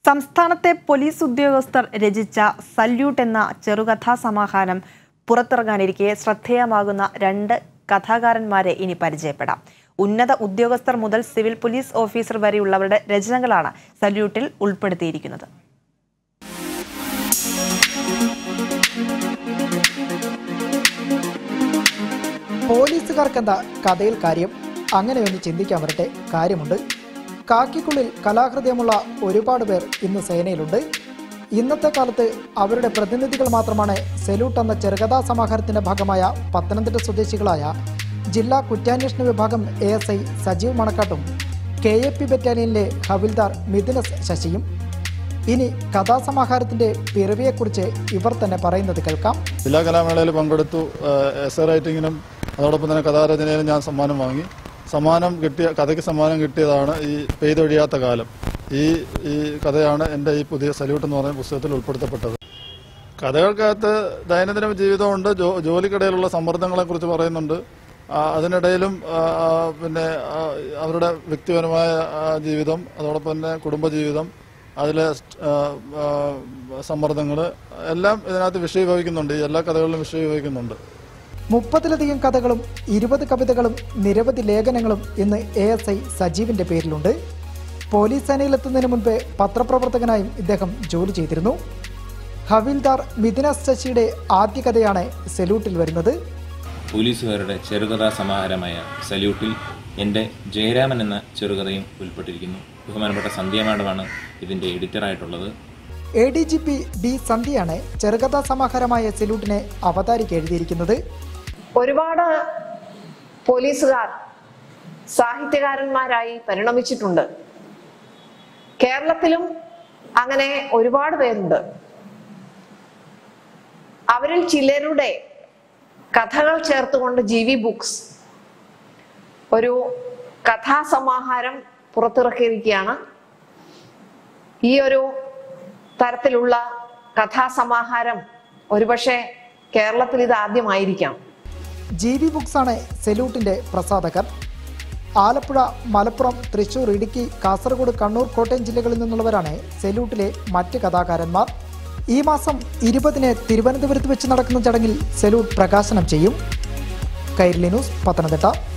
സംസ്ഥാനത്തെ പോലീസ് ഉദ്യോഗസ്ഥർ രചിച്ച സല്യൂട്ട് എന്ന ചെറുകഥാ സമാഹാരം പുറത്തിറങ്ങാനിരിക്കെ ശ്രദ്ധേയമാകുന്ന രണ്ട് കഥാകാരന്മാരെ ഇനി പരിചയപ്പെടാം ഉന്നത ഉദ്യോഗസ്ഥർ മുതൽ സിവിൽ പോലീസ് ഓഫീസർ വരെയുള്ളവരുടെ രചനകളാണ് സല്യൂട്ടിൽ ഉൾപ്പെടുത്തിയിരിക്കുന്നത് പോലീസുകാർക്കെന്താ കഥയിൽ കാര്യം അങ്ങനെയൊന്ന് ചിന്തിക്കാൻ വരട്ടെ കാര്യമുണ്ട് കാക്കിക്കുള്ളിൽ കലാഹൃദയമുള്ള ഒരുപാട് പേർ ഇന്ന് സേനയിലുണ്ട് ഇന്നത്തെ കാലത്ത് അവരുടെ പ്രതിനിധികൾ മാത്രമാണ് സെലൂട്ട് എന്ന ചെറുകഥാ സമാഹാരത്തിന്റെ ഭാഗമായ പത്തനംതിട്ട സ്വദേശികളായ ജില്ലാ കുറ്റാന്വേഷണ വിഭാഗം എ എസ് ഐ സജീവ് മണക്കാട്ടും കെ എ പി ബറ്റാലിയനിലെ ഹവിൽദാർ മിഥുനസ് ശശിയും ഇനി കഥാസമാഹാരത്തിന്റെ പിറവിയെക്കുറിച്ച് ഇവർ തന്നെ പറയുന്നത് കേൾക്കാം ജില്ലാ കലാമേളയിൽ പങ്കെടുത്തു എസ് എ റൈറ്റിങ്ങിനും അതോടൊപ്പം തന്നെ കഥാരചനയിലും ഞാൻ സമ്മാനം വാങ്ങി സമ്മാനം കിട്ടിയ കഥയ്ക്ക് സമ്മാനം കിട്ടിയതാണ് ഈ പെയ്തൊഴിയാത്ത കാലം ഈ ഈ കഥയാണ് എൻ്റെ ഈ പുതിയ സല്യൂട്ട് എന്ന് പറയുന്ന പുസ്തകത്തിൽ ഉൾപ്പെടുത്തപ്പെട്ടത് കഥകൾക്കകത്ത് ദൈനംദിന ജീവിതമുണ്ട് ജോ ജോലിക്കിടയിലുള്ള സമ്മർദ്ദങ്ങളെ കുറിച്ച് പറയുന്നുണ്ട് ആ, അതിനിടയിലും ആ, ആ, പിന്നെ ആ, അവരുടെ വ്യക്തിപരമായ ജീവിതം അതോടൊപ്പം തന്നെ കുടുംബജീവിതം അതിലെ സമ്മർദ്ദങ്ങൾ എല്ലാം ഇതിനകത്ത് വിഷയീഭവിക്കുന്നുണ്ട് ഈ എല്ലാ കഥകളിലും വിഷയീഭവിക്കുന്നുണ്ട് മുപ്പതിലധികം കഥകളും ഇരുപത് കവിതകളും നിരവധി ലേഖനങ്ങളും ഇന്ന് എ എസ് ഐ സജീവിന്റെ പേരിലുണ്ട് പോലീസ് സേനയിലെത്തുന്നതിന് മുൻപ് പത്രപ്രവർത്തകനായും ഇദ്ദേഹം ജോലി ചെയ്തിരുന്നു ഹവിൽദാർ മിഥുനസ് ശശിയുടെ ആദ്യ കഥയാണ് സെലൂട്ടിൽ വരുന്നത് പോലീസുകാരുടെ ചെറുകഥാ സമാഹാരമായ സല്യൂട്ടിൽ എൻ്റെ ജയരാമൻ എന്ന ചെറുകഥയും ഉൾപ്പെട്ടിരിക്കുന്നു ബഹുമാനപ്പെട്ട സന്ധ്യ മാഡമാണ് ഇതിൻ്റെ എഡിറ്ററായിട്ടുള്ളത് A D G P D സന്ധ്യയാണ് ചെറുകഥാ സമാഹാരമായ സെലൂട്ടിനെ അവതാരിക എഴുതിയിരിക്കുന്നത് ഒരുപാട് പോലീസുകാർ സാഹിത്യകാരന്മാരായി പരിണമിച്ചിട്ടുണ്ട് കേരളത്തിലും അങ്ങനെ ഒരുപാട് പേരുണ്ട് അവരിൽ ചിലരുടെ കഥകൾ ചേർത്തുകൊണ്ട് ജി വി ബുക്സ് ഒരു കഥാസമാഹാരം പുറത്തിറക്കിയിരിക്കുകയാണ് ഈ ഒരു തരത്തിലുള്ള കഥാസമാഹാരം ഒരുപക്ഷെ കേരളത്തിൽ ഇത് ആദ്യമായിരിക്കാം ജി വി ബുക്സാണ് സെലൂട്ടിന്റെ പ്രസാധകർ ആലപ്പുഴ മലപ്പുറം തൃശൂർ ഇടുക്കി കാസർഗോഡ് കണ്ണൂർ കോട്ടയം ജില്ലകളിൽ നിന്നുള്ളവരാണ് സെലൂട്ടിലെ മറ്റ് കഥാകാരന്മാർ ഈ മാസം ഇരുപതിന് തിരുവനന്തപുരത്ത് വെച്ച് നടക്കുന്ന ചടങ്ങിൽ സെലൂട്ട് പ്രകാശനം ചെയ്യും കൈരളി ന്യൂസ് പത്തനംതിട്ട